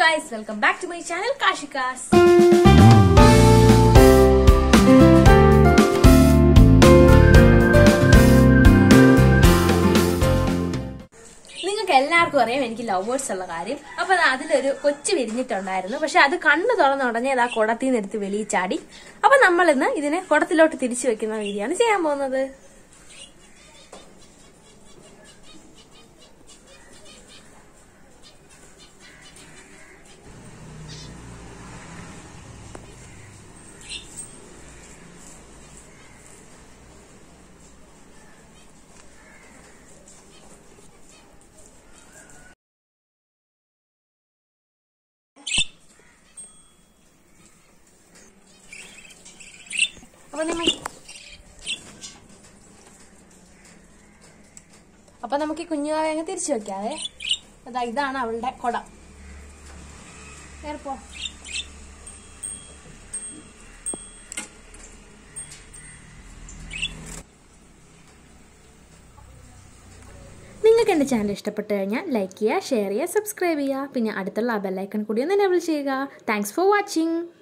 guys welcome back to my channel കാഷിക്കാസ് നിങ്ങൾക്ക് എല്ലാവർക്കും അറിയാം എനിക്ക് ലവ് ബേർഡ്സ് ഉള്ള കാര്യം അപ്പൊ ദാ അതിലൊരു കൊച്ചു വിരിഞ്ഞിട്ടുണ്ടായിരുന്നു പക്ഷെ അത് കണ്ണു തുറന്ന ഉടനെ അത് ആ കുടത്തിൽ നിന്ന് എടുത്ത് വെളിയിൽ ചാടി അപ്പൊ നമ്മൾ ഇന്ന് ഇതിനെ കുടത്തിലോട്ട് തിരിച്ചു വെക്കുന്ന രീതിയാണ് ചെയ്യാൻ പോകുന്നത് അപ്പൊ നമ്മൾ അപ്പൊ നമുക്ക് ഈ കുഞ്ഞുവാവെ അങ്ങ് തിരിച്ചു വെക്കാതെ അതാ ഇതാണ് അവളുടെ കൊട കേറിപ്പോ നിങ്ങൾക്ക് എൻ്റെ ചാനൽ ഇഷ്ടപ്പെട്ട് കഴിഞ്ഞാൽ ലൈക്ക് ചെയ്യുക ഷെയർ ചെയ്യുക സബ്സ്ക്രൈബ് ചെയ്യുക പിന്നെ അടുത്തുള്ള ആ ബെല്ലൈക്കൺ കൂടി ഒന്ന് എനേബിൾ ചെയ്യുക താങ്ക്സ് ഫോർ വാച്ചിങ്